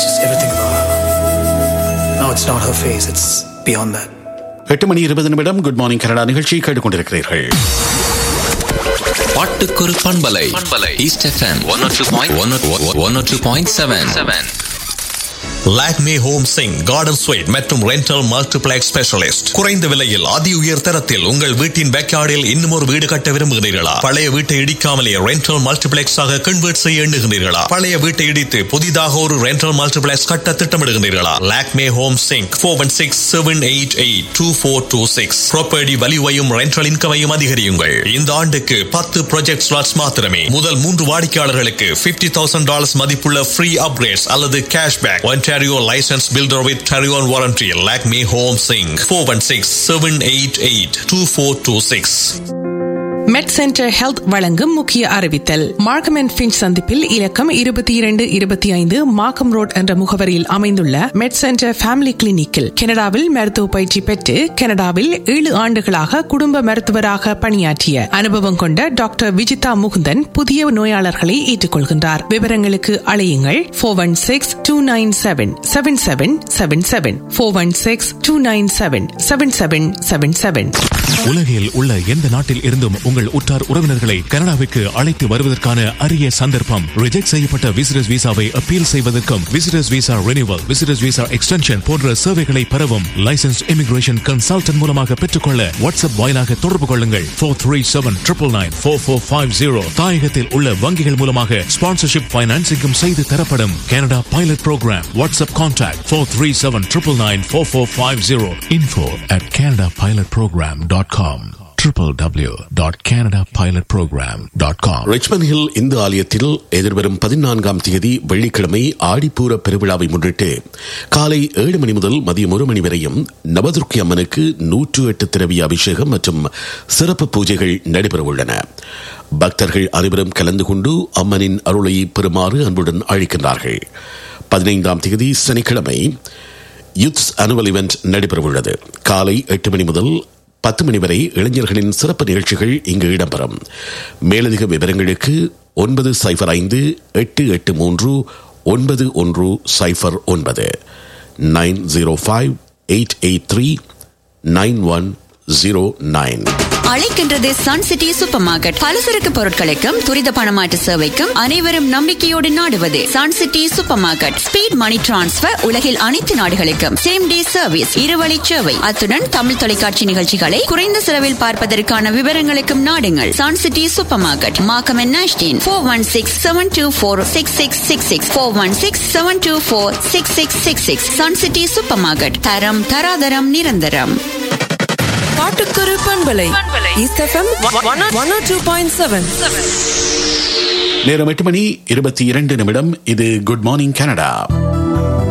It's just everything about her. No, it's not her face. It's beyond that. எட்டு மணி இருபது நிமிடம் good morning Canada நிகழ்ச்சி கேட்டுக்கொண்டிருக்கிறீர்கள் பாட்டுக்கொரு பண்பலை பண்பலை east FM one two point one one two point seven seven Lakme home சிங் garden suite மற்றும் ரெண்டல் மல்டிபிளெக்ஸ் ஸ்பெஷலிஸ்ட் குறைந்த விலையில் அதி உயர் தரத்தில் உங்கள் வீட்டின் பேக்யார்டில் இன்னும் ஒரு வீடு கட்ட விரும்புகிறீர்களா பழைய வீட்டை இடிக்காமலே ரெண்டல் மல்டிபிளெக்ஸ் ஆக கன்வெர்ட் செய்ய எண்ணுகிறீர்களா பழைய வீட்டை இடித்து புதிதாக ஒரு ரெண்டல் மல்டிபிளெக்ஸ் கட்ட திட்டமிடுகிறீர்களா லாக்மே ஹோம் சிங் four one six seven eight eight two four two six property வலிவையும் ரெண்டல் இன்கமையும் அதிகரியுங்கள் இந்த ஆண்டுக்கு பத்து ப்ராஜெக்ட் ஸ்லாட்ஸ் மாத்திரமே முதல் மூன்று வாடிக்கையாளர்களுக்கு பிப்டி தௌசண்ட் டாலர்ஸ் மதிப்புள்ள ஃப்ரீ அப்கிரேட்ஸ் அல்லது cashback Ontario licensed builder with Tarion warranty. Lakme Home Sing 416 788 2426. மெட் சென்டர் ஹெல்த் வழங்கும் முக்கிய அறிவித்தல் மார்க்கம் அண்ட் ஃபின்ச் சந்திப்பில் இலக்கம் இருபத்தி இரண்டு இருபத்தி ஐந்து மார்க்கம் ரோட் என்ற முகவரியில் அமைந்துள்ள மெட் சென்டர் ஃபேமிலி கிளினிக்கில் கனடாவில் மருத்துவ பயிற்சி பெற்று கனடாவில் ஏழு ஆண்டுகளாக குடும்ப மருத்துவராக பணியாற்றிய அனுபவம் கொண்ட டாக்டர் விஜிதா முகுந்தன் புதிய நோயாளர்களை ஏற்றுக்கொள்கின்றார் விவரங்களுக்கு அழையுங்கள் four one six two nine seven seven seven seven seven four one six two nine seven seven seven seven seven உலகில் உள்ள எந்த நாட்டில் இருந்தும் உங்கள் உற்றார் உறவினர்களை கனடாவிற்கு அழைத்து வருவதற்கான அரிய சந்தர்ப்பம் ரிஜெக்ட் செய்யப்பட்ட விசிட்டர்ஸ் விசாவை அப்பீல் செய்வதற்கும் visitors visa renewal visitors visa extension போன்ற சேவைகளை பெறவும் லைசன்ஸ் இமிகிரேஷன் கன்சல்டன்ட் மூலமாக பெற்றுக்கொள்ள வாட்ஸ்அப் வாயிலாக தொடர்பு கொள்ளுங்கள் four three seven triple nine four four five zero தாயகத்தில் உள்ள வங்கிகள் மூலமாக ஸ்பான்சர்ஷிப் பைனான்சிங்கும் செய்து தரப்படும் Canada pilot program WhatsApp contact four three seven triple nine four four five zero info at Canada pilot program dot com www.canadapilotprogram.com Richmond Hill இந்து ஆலயத்தில் எதிர்வரும் பதினான்காம் தேதி வெள்ளிக்கிழமை ஆடிப்பூர பெருவிழாவை முன்னிட்டு காலை ஏழு மணி முதல் மதியம் ஒரு மணி வரையும் நவதுர்க்கி அம்மனுக்கு நூற்று எட்டு திரவிய அபிஷேகம் மற்றும் சிறப்பு பூஜைகள் நடைபெறவுள்ளன பக்தர்கள் அனைவரும் கலந்து கொண்டு அம்மனின் அருளை பெறுமாறு அன்புடன் அழைக்கின்றார்கள் பதினைந்தாம் தேதி சனிக்கிழமை யுத்ஸ் அனுவல் இவெண்ட் நடைபெறவுள்ளது காலை எட்டு மணி முதல் பத்து மணி வரை இளைஞர்களின் சிறப்பு நிகழ்ச்சிகள் இங்கு இடம்பெறும் மேலதிக விவரங்களுக்கு ஒன்பது சைஃபர் ஐந்து எட்டு எட்டு மூன்று ஒன்பது ஒன்று சைஃபர் ஒன்பது nine zero five eight eight three nine one zero nine அழைக்கின்றது சன் சிட்டி சூப்பர் மார்க்கெட் பலசரக்கு பொருட்களுக்கும் துரித பணமாற்று சேவைக்கும் அனைவரும் நம்பிக்கையோடு நாடுவது Sun City supermarket speed money transfer உலகில் அனைத்து நாடுகளுக்கும் சேம் டே சர்வீஸ் இருவழி சேவை அத்துடன் தமிழ் தொலைக்காட்சி நிகழ்ச்சிகளை குறைந்த செலவில் பார்ப்பதற்கான விவரங்களுக்கும் நாடுங்கள் Sun City supermarket Markham Nashdene four one six seven two four six six six six four one six seven two four six six six six Sun City supermarket தரம் தராதரம் நிரந்தரம் பாட்டுக்கொரு பண்பலை east FM one two point seven நேரம் எட்டு மணி இருபத்தி இரண்டு நிமிடம் இது குட் மார்னிங் கனடா